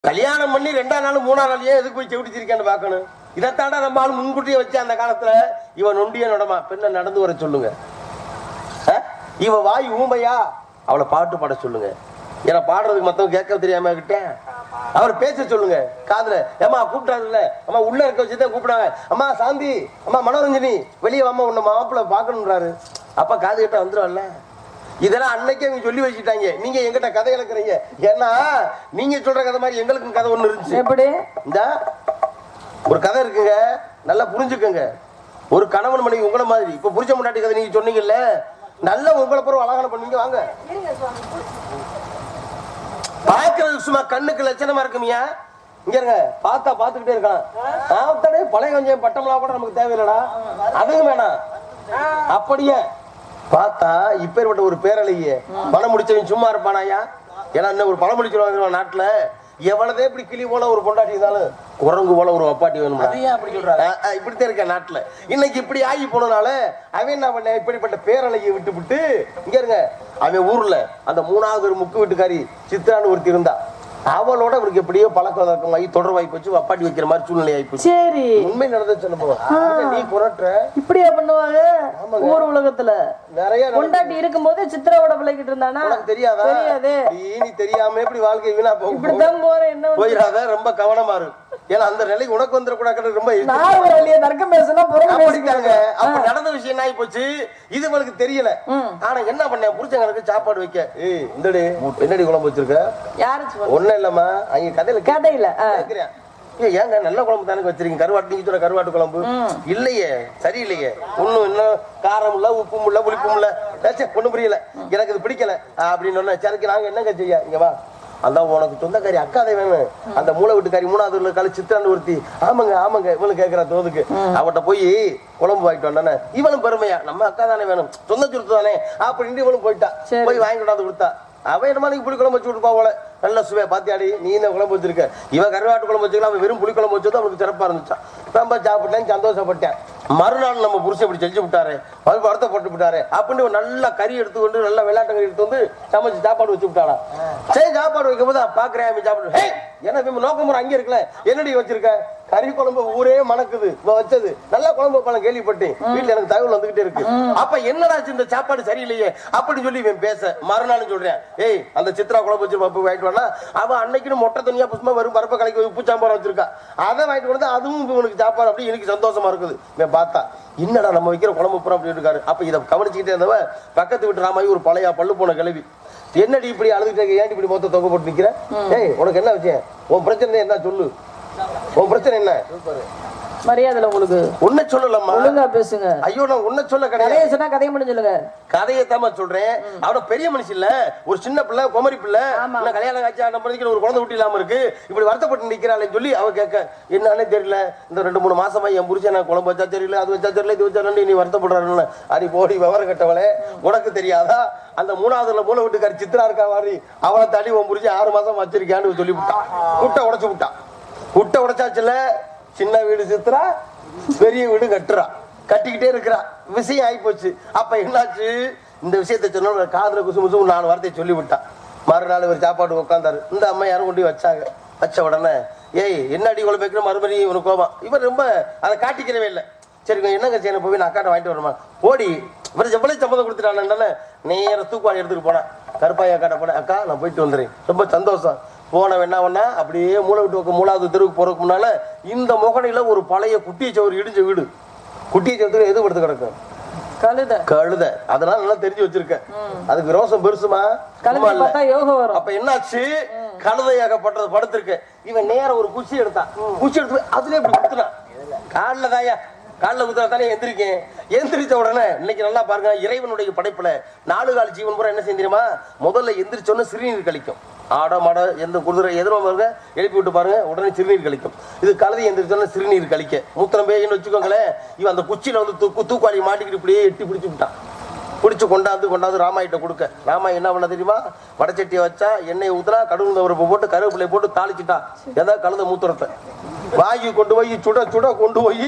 கல்யாணம் பண்ணி ரெண்டாம் நாள் மூணாம் நாள் ஏன் எதுக்கு போய் செவிட்டிச்சிருக்கேன்னு பார்க்கணும் இதைத்தாண்டா நம்ம ஆள் முன்கூட்டியே வச்சு அந்த காலத்துல இவன் நொண்டிய நடமா பெண்ணை நடந்து வர சொல்லுங்க ஆ? இவ வாய் ஊமையா அவளை பாட்டு பாட சொல்லுங்க ஏன்னா பாடுறதுக்கு மத்தவங்க கேட்க தெரியாம கிட்ட அவர் பேச சொல்லுங்க காதுல ஏமா கூப்பிட்டாருல்ல அம்மா உள்ள இருக்க வச்சுதான் கூப்பிடாங்க அம்மா சாந்தி அம்மா மனோரஞ்சனி வெளியே வாமா உன்னை மாப்பிள்ள பாக்கணும்ன்றாரு அப்ப காது கிட்ட வந்துரும்ல இதெல்லாம் அன்னைக்கே இவங்க சொல்லி வச்சுட்டாங்க நீங்க எங்கிட்ட கதை இழக்கிறீங்க ஏன்னா நீங்க சொல்ற கதை மாதிரி எங்களுக்கும் கதை ஒண்ணு இருந்துச்சு எப்படி இந்த ஒரு கதை இருக்குங்க நல்லா புரிஞ்சுக்கங்க ஒரு கணவன் மனைவி உங்களை மாதிரி இப்ப புரிச்ச முன்னாடி கதை நீங்க சொன்னீங்கல்ல நல்ல உங்களை பிறகு அழகான பண்ணுவீங்க வாங்க பார்க்கறது சும்மா கண்ணுக்கு லட்சணமா இருக்குமியா இங்க இருங்க பார்த்தா பார்த்துக்கிட்டே இருக்கலாம் ஆத்தடே பழைய கொஞ்சம் பட்டம்லாம் கூட நமக்கு தேவையில்லடா அதுவும் வேணாம் அப்படியே பார்த்தா இப்பேற்பட்ட ஒரு பேரலையே பணம் முடிச்சவன் சும்மா இருப்பானாயா ஏன்னா இன்னும் ஒரு பணம் முடிச்சிருவாங்க நாட்டுல எவ்வளவுதே இப்படி கிளி போல ஒரு பொண்டாட்டி இருந்தாலும் குரங்கு போல ஒரு வப்பாட்டி வேணும் அப்படி சொல்றாங்க இப்படித்தான் இருக்க நாட்டுல இன்னைக்கு இப்படி ஆகி போனனால அவன் என்ன பண்ண இப்படிப்பட்ட பேரலையை விட்டு விட்டு இங்க இருங்க அவன் ஊர்ல அந்த மூணாவது ஒரு முக்கு வீட்டுக்காரி சித்ரான்னு ஒருத்தி இருந்தா அவளோட அவருக்கு எப்படியோ பழக்க வழக்கமாகி தொடர் வாய்ப்பு வச்சு வப்பாட்டி வைக்கிற மாதிரி சூழ்நிலை ஆயிப்போச்சு சரி உண்மை நடந்த சொல்ல போவோம் நீ குரட்டுற இப்படியா பண்ணுவாங்க ஊர் உலகத்துல நிறைய நடந்து- கொண்டாட்டி இருக்கும்போது சித்திராவோட பிள்ளைகிட்டு இருந்தானா உனக்கு தெரியாதா தெரியாது நீ நீ தெரியாம எப்படி வாழ்க்கை வீணா போகும் இப்படித்தான் போறேன் என்ன வந்து- போயிடாத ரொம்ப கவனமா இரு ஏன்னா அந்த நிலைக்கு உனக்கு வந்துடக்கூடாது ரொம்ப நான் ஒரு வழியா தர்க்கம் பேசினா புறம் அப்படித்தாங்க அப்ப நடந்த விஷயம் ஆகி போச்சு இது இவளுக்கு தெரியல ஆனா என்ன பண்ணேன் புரிச்சவங்களுக்கு சாப்பாடு வைக்க ஏய் இந்தடி என்னடி குழம்பு வச்சிருக்க யாரு சொல்ல ஒண்ணும் இல்லம்மா அங்க கதையில கதையில ஆ. கேக்குறேன் ஏய், ஏங்க நல்ல குழம்பு தானே வச்சிருக்கீங்க கருவாட்டு நீங்க சொல்ற கருவாட்டு குழம்பு இல்லையே சரியில்லையே ஒண்ணும் இன்னும் காரம் இல்ல உப்பும் இல்ல புளிப்பும் இல்ல ஏச்சே, ஒண்ணும் புரியல எனக்கு இது பிடிக்கல அப்படின்னு சொன்ன சரிக்கு நாங்க என்னங்க செய்ய இங்க வா அதான் உனக்கு சொந்தக்காரி அக்காதை வேணும் அந்த மூளை வீட்டுக்காரி மூணாவது ஊர்ல கழி சித்திராண்டு ஒருத்தி ஆமாங்க ஆமாங்க இவனு கேக்குறா தோதுக்கு அவட்ட போய் குழம்பு வாங்கிட்டு வந்தானே இவனும் பெருமையா நம்ம அக்கா தானே வேணும் சொந்த சுருத்து தானே அப்படின்னு இவனும் போயிட்டா சரி. போய் வாங்கி கொண்டாந்து கொடுத்தா அவன் என்னமா நீ புளி குழம்பு வச்சு விட்டுப்பா போல நல்ல சுவை பாத்தியாடி நீ இந்த குழம்பு வச்சிருக்க இவன் கருவாட்டு குழம்பு வச்சுக்கலாம் அவன் வெறும் புளி குழம்பு வச்சது அவனுக்கு சிறப்பா இருந்துச்சான் ரொம்ப சாப்பிட்டேன் சந்தோஷப்பட்டேன் மறுநாள் நம்ம புருஷன் இப்படி செஞ்சு விட்டாரு அது வருத்தப்பட்டு விட்டாரு அப்படின்னு ஒரு நல்ல கறி எடுத்துக்கொண்டு நல்ல வெள்ளாட்டு கறி எடுத்து வந்து சமைச்சு சாப்பாடு வச்சு விட்டாளா சரி சாப்பாடு வைக்கும் போது பாக்குறேன் அவன் சாப்பிடு ஹே என்ன இவன் நோக்கம் முறை அங்கே இருக்கல என்னடி வச்சிருக்க கறி குழம்பு ஊரே மணக்குது இவ வச்சது நல்ல குழம்பு பழம் கேள்விப்பட்டேன் வீட்டுல எனக்கு தகவல் வந்துகிட்டே இருக்கு அப்ப என்னடாச்சு இந்த சாப்பாடு சரியில்லையே அப்படின்னு சொல்லி இவன் பேச மறுநாள் சொல்றேன் ஏய் அந்த சித்ரா குழம்பு வச்சு பப்பு வாங்கிட்டு வரனா அவன் அன்னைக்குன்னு மொட்டை துணியா புஷ்மா வரும் பருப்ப கலைக்கு உப்பு சாம்பார் வச்சிருக்கா அதை வாங்கிட்டு வந்து அதுவும் இவனுக்கு சாப்பாடு அப்படி எனக்கு சந்தோஷமா இருக்குது இவன் பார்த்தா என்னடா நம்ம வைக்கிற குழம்பு பூரா அப்படி இருக்காரு அப்ப இதை கவனிச்சுக்கிட்டே இருந்தவன் பக்கத்து வீட்டு ராமாயி ஒரு பழைய பல்லு போன கிளவி என்னடி இப்படி அழுதுட்டு இருக்க? ஏன்டி இப்படி மொத்த தொகை போட்டு நிக்கிற ஏய் உனக்கு என்ன விஷயம் உன் பிரச்சனை என்ன சொல்லு உன் பிரச்சனை என்ன மரியாதைல உங்களுக்கு உன்னை சொல்லலம்மா ஒழுங்கா பேசுங்க ஐயோ நான் உன்னை சொல்ல கிடையாது கதையை சொன்னா கதையை மட்டும் சொல்லுங்க கதையை தாமா சொல்றேன் அவன பெரிய மனுஷன் இல்ல ஒரு சின்ன பிள்ளை குமரி பிள்ளை ஆமா. இன்னும் கல்யாணம் காட்சி ஆன பிறகு ஒரு குழந்தை குட்டி இல்லாம இருக்கு இப்படி வருத்தப்பட்டு நிக்கிறாளே சொல்லி அவ கேட்க என்னன்னே தெரியல இந்த ரெண்டு மூணு மாசமா என் புருஷன் நான் குழம்பு வச்சா தெரியல அது வச்சா தெரியல இது வச்சா தெரியல, நீ வருத்தப்படுறாருன்னு அடி போடி விவரம் கட்டவளே உனக்கு தெரியாதா அந்த மூணாவதுல மூணை வீட்டுக்காரி சித்ரா இருக்கா மாதிரி அவளை தள்ளி உன் புருஷன் ஆறு மாசம் வச்சிருக்கான்னு சொல்லி விட்டான் குட்டை உடைச்சு விட்டான் குட்டை உடைச்சாச்சுல சின்ன வீடு சித்ரா பெரிய வீடு கட்டுறா கட்டிக்கிட்டே இருக்கிறா விஷயம் ஆயிப்போச்சு அப்ப என்னாச்சு இந்த விஷயத்தை சொன்ன காதுல குசு முசு நாலு வார்த்தையை சொல்லி விட்டான் மறுநாள் ஒரு சாப்பாடு உட்காந்தாரு இந்த அம்மா யாரும் கொண்டு போய் வச்சாங்க வச்ச உடனே ஏய் என்ன அடி குழம்பு வைக்கிற மறுபடியும் இவனுக்கு கோபம் இவர் ரொம்ப அதை காட்டிக்கிறவே இல்லை சரி கொஞ்சம் என்னங்க செய்யணும் போய் நான் அக்காட்ட வாங்கிட்டு வரமா ஓடி இவர் எவ்வளவு சம்மதம் கொடுத்துட்டானே நேர தூக்குவாளி எடுத்துட்டு போனேன் கருப்பாய் அக்காட்ட போனேன் அக்கா நான் போயிட்டு வந்துடுறேன் ரொம்ப சந்தோஷம் போன என்ன பண்ணா அப்படியே மூளை விட்டு பக்கம் மூணாவது தெருவுக்கு போறதுக்கு முன்னால இந்த முகனையில ஒரு பழைய குட்டியை சவர் இடிஞ்ச வீடு குட்டியை சவத்துக்கு எது படுத்து கிடக்கும் கழுத கழுத அதனால நல்லா தெரிஞ்சு வச்சிருக்கேன் அதுக்கு ரோசம் பெருசுமா கழுதை சும்மா இல்ல. பார்த்தா யோகம் வரும் அப்ப என்னாச்சு கழுதையாகப்பட்டது படுத்திருக்கு இவன் நேரம் ஒரு குச்சி எடுத்தான் குச்சி எடுத்து போய் அதுல இப்படி குத்துறான் கால்ல தாயா காலில் குத்துறா தானே எந்திரிக்கேன் எந்திரிச்ச உடனே இன்னைக்கு நல்லா பாருங்க இறைவனுடைய படைப்புல நாலு கால் ஜீவன் பூரா என்ன செய்யும் தெரியுமா முதல்ல எந்திரிச்சோன்னு சிறுநீர் கழிக்கும் ஆட மாட எந்த குதிரை எதிரோ பாருங்க எழுப்பி விட்டு பாருங்க உடனே சிறுநீர் கழிக்கும் இது கழுதை எந்திரிச்சோன்னு சிறுநீர் கழிக்க மூத்திரம் பேயின்னு வச்சுக்கோங்களேன் இவன் அந்த குச்சியில வந்து தூக்கு தூக்குவாளி மாட்டிக்கிட்டு இப்படியே எட்டி பிடிச்சு விட்டான் பிடிச்சு கொண்டாந்து கொண்டாந்து ராமாயிட்ட கொடுக்க ராமாய் என்ன பண்ண தெரியுமா வடச்சட்டியை வச்சா எண்ணெய் ஊத்துனா கடுகு தவறுப்பு போட்டு கருவேப்பிலை போட்டு தாளிச்சிட்டா ஏதாவது கலந்த மூத்திரத்தை வாங்கி கொண்டு போய் சுட சுட கொண்டு போய்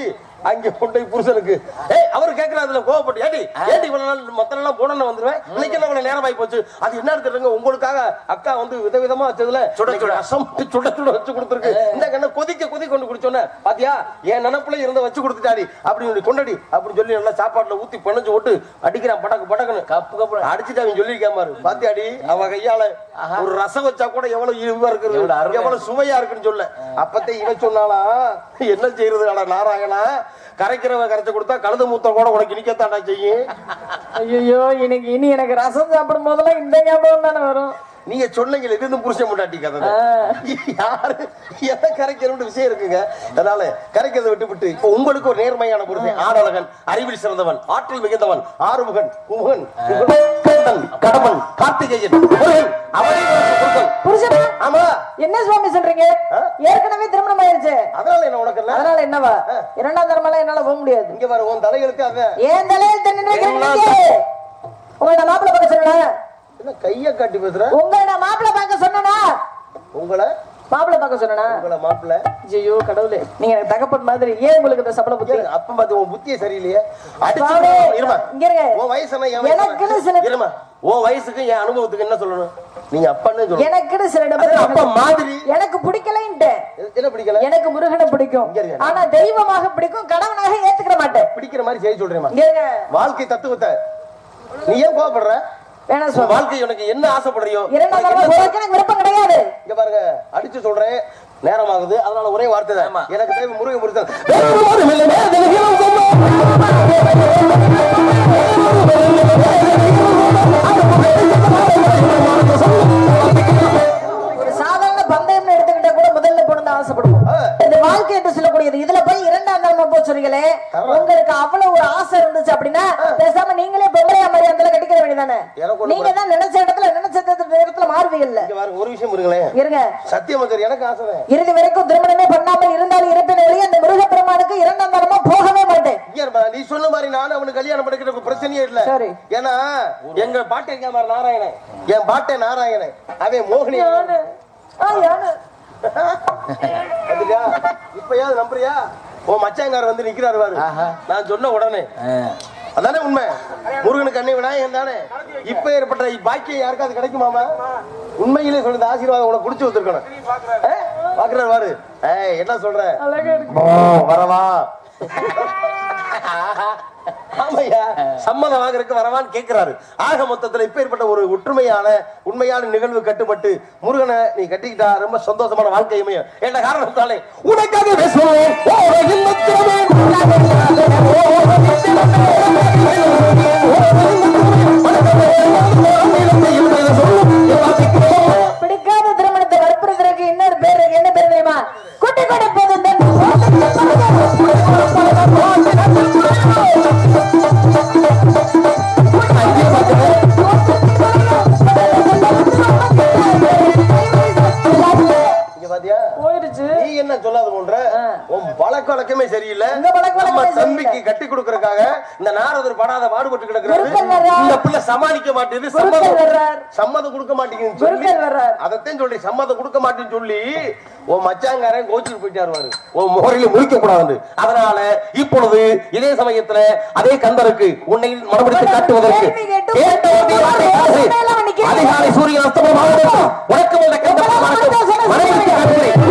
அங்க கொண்டு போய் புருஷனுக்கு ஏய் அவர் கேக்குறாதுல கோவப்பட்டு ஏடி ஏடி இவ்வளவு நாள் மத்த நாள் போன வந்துருவேன் இன்னைக்கு என்ன இவ்வளவு நேரம் ஆகி போச்சு அது என்னன்னு தெரியல உங்களுக்காக அக்கா வந்து விதவிதமா வச்சதுல சுட சுட ரசம் சுட சுட வச்சு கொடுத்துருக்கு இந்த கண்ண கொதிக்க கொதி கொண்டு குடிச்சோன்னே பாத்தியா என் நினப்புல இருந்த வச்சு கொடுத்துட்டாடி அப்படி சொல்லி கொண்டடி அப்படின்னு சொல்லி நல்லா சாப்பாட்டுல ஊத்தி பிணைஞ்சு விட்டு அடிக்கிறான் படக்கு படக்குன்னு கப்பு கப்பு அடிச்சுட்டு அவன் சொல்லியிருக்கான் பாரு பாத்தியாடி அவ கையால ஒரு ரசம் வச்சா கூட எவ்வளவு இதுவா எவ்வளவு இருக்குது அருமையா எவ்வளவு சுவையா இருக்குன்னு சொல்ல அப்பத்தே இவன் சொன்னாலா என்ன செய்யறது அட நாராயணா கரைக்கிறவ கரைச்சு கொடுத்தா கழுத மூத்தம் கூட உனக்கு நிக்கத்தாண்டா செய்யும் ஐயோ இன்னைக்கு இனி எனக்கு ரசம் சாப்பிடும் போதெல்லாம் இந்த ஞாபகம் தானே வரும் நீங்க சொன்னீங்க இது இருந்து புருஷன் முட்டாட்டி கதை யாரு எதை கரைக்கணும்னு விஷயம் இருக்குங்க அதனால கரைக்கிறதை விட்டு விட்டு இப்போ உங்களுக்கு ஒரு நேர்மையான புருஷன் ஆடழகன் அறிவில் சிறந்தவன் ஆற்றல் மிகுந்தவன் ஆறுமுகன் குமுகன் கந்தன் கடவன் கார்த்திகேயன் முருகன் அவனே உனக்கு புருஷன் புருஷனா ஆமா என்ன சுவாமி சொல்றீங்க ஏற்கனவே திருமணம் ஆயிருச்சு அதனால என்ன உனக்கு என்ன அதனால என்னவா இரண்டாம் தரமெல்லாம் என்னால போக முடியாது இங்க பாரு உன் தலைகளுக்கு அதான் ஏன் தலையில் தண்ணி உங்களை நான் மாப்பிள்ளை பார்க்க சொன்னேன் என்ன கைய காட்டி பேசுற உங்களை நான் மாப்பிள்ளை பார்க்க சொன்னேனா உங்களை மாப்பிள்ளை பார்க்க சொன்னேனா உங்களை மாப்பிள்ள ஐயோ கடவுளே நீங்க எனக்கு தகப்பன் மாதிரி ஏன் உங்களுக்கு இந்த சபல புத்தி அப்ப பார்த்து உன் புத்தியே சரியில்லையே அடிச்சு சுவாமி, இருமா இங்க இருங்க. உன் வயசு என்ன என் வயசு எனக்குன்னு என்ன? சில- இருமா உன் வயசுக்கு என் அனுபவத்துக்கு என்ன சொல்லணும் நீங்க அப்பன்னு சொல்லணும் எனக்குன்னு சில அது நபர் அப்பா மாதிரி எனக்கு பிடிக்கலன்ட்டேன் என்ன பிடிக்கல எனக்கு முருகனை பிடிக்கும் இங்க இருங்க. ஆனா தெய்வமாக பிடிக்கும் கடவுளாக ஏத்துக்கிற மாட்டேன் பிடிக்கிற மாதிரி செய்ய சொல்றேமா இங்க இருங்க. வாழ்க்கை தத்துவத்தை நீ ஏன் கோவப்படுற வேணாம் உன் சுவாமி வாழ்க்கை உனக்கு என்ன ஆசைப்படுறியோ இரண்டாம் உனக்கு தரமா என்ன- போறதுக்கு எனக்கு விருப்பம் கிடையாது இங்க பாருங்க அடிச்சு சொல்றேன் நேரமாகுது அதனால ஒரே வார்த்தை தான் ஆமா. எனக்கு தேவை முருகன் முருகன் ஒரு சாதாரண பந்தயம்னு எடுத்துக்கிட்டா கூட முதல்ல பொண்ணு தான் ஆசைப்படுவோம் ஆ. இந்த வாழ்க்கை என்று சொல்லக்கூடியது இதுல போய் இரண்டாம் தரமா போய் சொல்றீங்களே உங்களுக்கு அவ்வளவு ஒரு ஆசை இருந்துச்சு அப்படின்னா பேசாம நீங்களே பொம்பளையா மாதிரி அந்த கட்டிக்கிற வேண்டியதானே எனக்கு ஒண்ணு நீங்க தான் நினைச்ச இடத்துல நினைச்ச இடத்துல மாறுவீங்கல்ல இங்க பாருங்க ஒரு விஷயம் இருங்களேன் இருங்க சத்தியமா சரி எனக்கு ஆசை தான் இறுதி வரைக்கும் திருமணமே பண்ணாமல் இருந்தாலும் இருப்பின் ஒழிய அந்த முருகப்பெருமானுக்கு இரண்டாம் தரமா போகவே மாட்டேன் இங்க இருப்பா, நீ சொன்ன மாதிரி நானும் அவனுக்கு கல்யாணம் பண்ணிக்கிற ஒரு பிரச்சனையே இல்ல சரி. ஏன்னா எங்க பாட்டை எங்க மாதிரி நாராயணன் என் பாட்டை நாராயணன் அவன் மோகினி யானு ஆ, யானு அதுக்கா இப்பயாவது நம்புறியா உன் மச்சாங்கார் வந்து நிக்கிறாரு பாரு நான் சொன்ன உடனே அதானே உண்மை முருகனுக்கு அன்னை விநாயகன் தானே இப்ப ஏற்பட்ட பாக்கியம் யாருக்காவது கிடைக்குமாமா உண்மையிலே சொல்லுது ஆசீர்வாதம் உனக்கு குடிச்சு வச்சிருக்கணும் பாக்குறாரு பாரு ஏய் என்ன சொல்ற அழகா இருக்கு ஓ, வரவா ஆமையா சம்மதம் வாங்குறதுக்கு வரவான்னு கேட்கிறாரு ஆக மொத்தத்துல இப்ப ஏற்பட்ட ஒரு ஒற்றுமையான உண்மையான நிகழ்வு கட்டுப்பட்டு முருகனை நீ கட்டிக்கிட்டா ரொம்ப சந்தோஷமான வாழ்க்கை அமையும் என்ற காரணத்தாலே உனக்காக பேசுவோம் ஓ, இல்லத்திலே பிடிக்காத திருமணத்தை வற்புறுத்துறதுக்கு இன்னொரு பேர் இருக்கு என்ன பேர் தெரியுமா குட்டி கொடை போதும் இங்க பாத்தியா போயிருச்சு நீ என்ன சொல்லாத போன்ற உன் பழக்க வழக்கமே சரியில்லை உங்க பழக்க வழக்கமே நம்ம சரியில்லை. தம்பிக்கு கட்டி கொடுக்கறதுக்காக இந்த நாரதர் படாத பாடுபட்டு கிடக்கிறாரு குருக்கள் வர்றார். இந்த பிள்ளை சமாளிக்க மாட்டேங்குது குருக்கள் சம்மதம் வர்றார். சம்மதம் கொடுக்க மாட்டேங்குதுன்னு சொல்லி குருக்கள் வர்றார். அதத்தையும் சொல்லி சம்மதம் கொடுக்க மாட்டேன்னு சொல்லி உன் மச்சாங்காரன் கோச்சுக்கு போயிட்டாரு பாரு. உன் முறையில முழிக்க கூடாது அதனால இப்பொழுது இதே சமயத்துல அதே கந்தருக்கு உன்னை மறுபடித்து காட்டுவதற்கு கேள்வி கேட்டு கேட்ட உடனே வார்த்தை காசு. மேல வந்து கேள்வி. அதிகாலை சூரியன் அஸ்தமனம் ஆகுது. உனக்கு வந்த கந்த உங்களை பெருமானுக்கு மறுபடியும் சொல்ல மறுபடித்து சொல்லுங்க. காட்டுகிறேன்